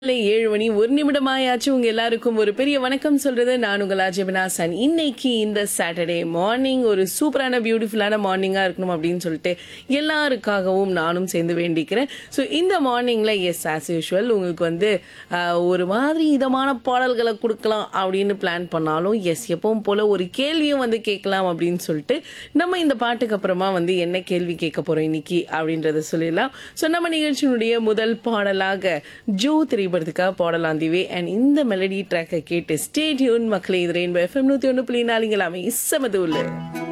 காலை ஏழு மணி ஒரு நிமிடம் ஆயாச்சு உங்க எல்லாருக்கும் ஒரு பெரிய வணக்கம் சொல்றது நான் உங்கள் அஜய் வினாசன் இன்னைக்கு இந்த சாட்டர்டே மார்னிங் ஒரு சூப்பரான பியூட்டிஃபுல்லான மார்னிங்கா இருக்கணும் அப்படின்னு சொல்லிட்டு எல்லாருக்காகவும் நானும் சேர்ந்து வேண்டிக்கிறேன் ஸோ இந்த மார்னிங்ல எஸ் ஆஸ் யூஷுவல் உங்களுக்கு வந்து ஆஹ், ஒரு மாதிரி இதமான பாடல்களை கொடுக்கலாம் அப்படின்னு பிளான் பண்ணாலும் எஸ் எப்பவும் போல ஒரு கேள்வியும் வந்து கேட்கலாம் அப்படின்னு சொல்லிட்டு நம்ம இந்த பாட்டுக்கு அப்புறமா வந்து என்ன கேள்வி கேட்க போறோம் இன்னைக்கு அப்படின்றத சொல்லிடலாம் ஸோ நம்ம நிகழ்ச்சியினுடைய முதல் பாடலாக ஜோ திரைப்படத்துக்காக பாடலாம் திவே அண்ட் இந்த மெலடி ட்ராக்கை கேட்டு ஸ்டேட்யூன் மக்களே இது ரெயின்போ எஃப்எம் நூற்றி ஒன்று புள்ளி நாலுங்களாமே இசமது உள்ள